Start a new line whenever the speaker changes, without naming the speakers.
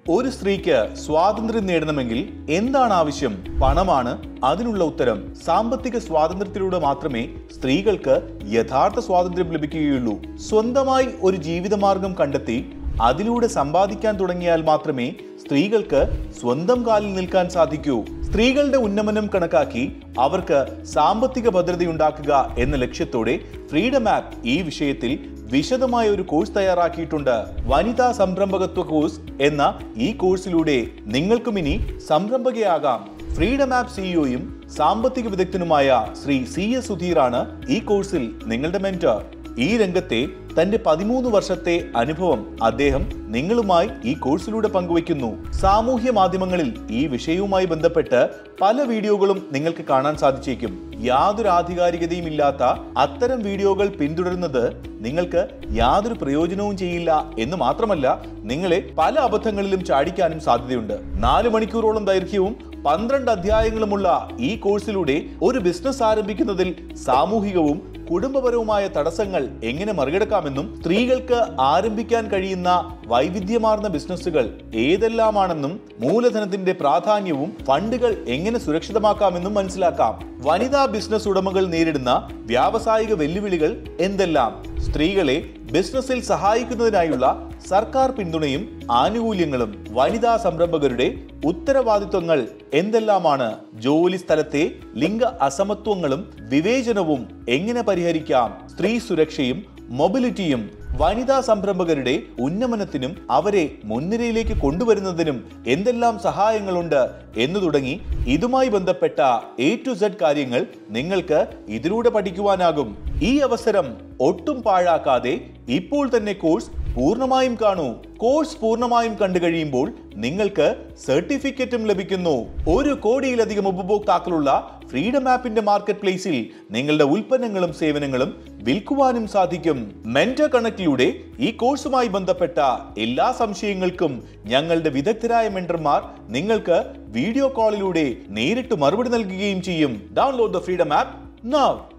ഒരു സ്ത്രീക്ക് സ്വാതന്ത്ര്യം നേടണമെങ്കിൽ എന്താണ് ആവശ്യം പണമാണ് അതിനുള്ള ഉത്തരം സാമ്പത്തിക സ്വാതന്ത്ര്യത്തിലൂടെ മാത്രമേ സ്ത്രീകൾക്ക് യഥാർത്ഥ സ്വാതന്ത്ര്യം ലഭിക്കുകയുള്ളൂ സ്വന്തമായി ഒരു ജീവിതമാർഗം കണ്ടെത്തി അതിലൂടെ സമ്പാദിക്കാൻ തുടങ്ങിയാൽ മാത്രമേ സ്ത്രീകൾക്ക് സ്വന്തം കാലിൽ നിൽക്കാൻ സാധിക്കൂ സ്ത്രീകളുടെ ഉന്നമനം കണക്കാക്കി അവർക്ക് സാമ്പത്തിക ഭദ്രതയുണ്ടാക്കുക എന്ന ലക്ഷ്യത്തോടെ ഫ്രീഡം ആപ്പ് ഈ വിഷയത്തിൽ വിശദമായ ഒരു കോഴ്സ് തയ്യാറാക്കിയിട്ടുണ്ട് വനിതാ സംരംഭകത്വ കോഴ്സ് എന്ന ഈ കോഴ്സിലൂടെ നിങ്ങൾക്കും ഇനി സംരംഭകയാകാം ഫ്രീഡം ആപ്പ് സിഇഒയും സാമ്പത്തിക വിദഗ്ധനുമായ ശ്രീ സി എസ് സുധീറാണ് ഈ കോഴ്സിൽ നിങ്ങളുടെ മെന്റർ ഈ രംഗത്തെ തന്റെ പതിമൂന്ന് വർഷത്തെ അനുഭവം അദ്ദേഹം നിങ്ങളുമായി ഈ കോഴ്സിലൂടെ പങ്കുവയ്ക്കുന്നു സാമൂഹ്യ മാധ്യമങ്ങളിൽ ഈ വിഷയവുമായി ബന്ധപ്പെട്ട് പല വീഡിയോകളും നിങ്ങൾക്ക് കാണാൻ സാധിച്ചേക്കും യാതൊരു ആധികാരികതയും ഇല്ലാത്ത അത്തരം വീഡിയോകൾ പിന്തുടരുന്നത് നിങ്ങൾക്ക് യാതൊരു പ്രയോജനവും ചെയ്യില്ല എന്ന് മാത്രമല്ല നിങ്ങളെ പല അബദ്ധങ്ങളിലും ചാടിക്കാനും സാധ്യതയുണ്ട് നാല് മണിക്കൂറോളം ദൈർഘ്യവും പന്ത്രണ്ട് അധ്യായങ്ങളുമുള്ള ഈ കോഴ്സിലൂടെ ഒരു ബിസിനസ് ആരംഭിക്കുന്നതിൽ സാമൂഹികവും കുടുംബപരവുമായ തടസ്സങ്ങൾ എങ്ങനെ മറികടക്കാമെന്നും സ്ത്രീകൾക്ക് ആരംഭിക്കാൻ കഴിയുന്ന വൈവിധ്യമാർന്ന ബിസിനസ്സുകൾ ഏതെല്ലാമാണെന്നും മൂലധനത്തിന്റെ പ്രാധാന്യവും ഫണ്ടുകൾ എങ്ങനെ സുരക്ഷിതമാക്കാമെന്നും മനസ്സിലാക്കാം വനിതാ ബിസിനസ് ഉടമകൾ നേരിടുന്ന വ്യാവസായിക വെല്ലുവിളികൾ എന്തെല്ലാം സ്ത്രീകളെ ബിസിനസ്സിൽ സഹായിക്കുന്നതിനായുള്ള സർക്കാർ പിന്തുണയും ആനുകൂല്യങ്ങളും വനിതാ സംരംഭകരുടെ ഉത്തരവാദിത്വങ്ങൾ എന്തെല്ലാമാണ് ജോലി സ്ഥലത്തെ ലിംഗ അസമത്വങ്ങളും വിവേചനവും എങ്ങനെ പരിഹരിക്കാം സ്ത്രീ സുരക്ഷയും മൊബിലിറ്റിയും വനിതാ സംരംഭകരുടെ ഉന്നമനത്തിനും അവരെ മുൻനിരയിലേക്ക് കൊണ്ടുവരുന്നതിനും എന്തെല്ലാം സഹായങ്ങളുണ്ട് എന്നു തുടങ്ങി ഇതുമായി ബന്ധപ്പെട്ട എ ടു സെഡ് കാര്യങ്ങൾ നിങ്ങൾക്ക് ഇതിലൂടെ പഠിക്കുവാനാകും ഈ അവസരം ഒട്ടും പാഴാക്കാതെ ഇപ്പോൾ തന്നെ കോഴ്സ് പൂർണ്ണമായും കാണൂ കോഴ്സ് പൂർണ്ണമായും കണ്ടു കഴിയുമ്പോൾ നിങ്ങൾക്ക് സർട്ടിഫിക്കറ്റും ലഭിക്കുന്നു ഒരു കോടിയിലധികം ഉപഭോക്താക്കളുള്ള ഫ്രീഡം ആപ്പിന്റെ മാർക്കറ്റ് പ്ലേസിൽ നിങ്ങളുടെ ഉൽപ്പന്നങ്ങളും സേവനങ്ങളും വിൽക്കുവാനും സാധിക്കും മെന്റർ കണക്റ്റിലൂടെ ഈ കോഴ്സുമായി ബന്ധപ്പെട്ട എല്ലാ സംശയങ്ങൾക്കും ഞങ്ങളുടെ വിദഗ്ധരായ മെന്റർമാർ നിങ്ങൾക്ക് വീഡിയോ കോളിലൂടെ നേരിട്ട് മറുപടി നൽകുകയും ചെയ്യും download the freedom app now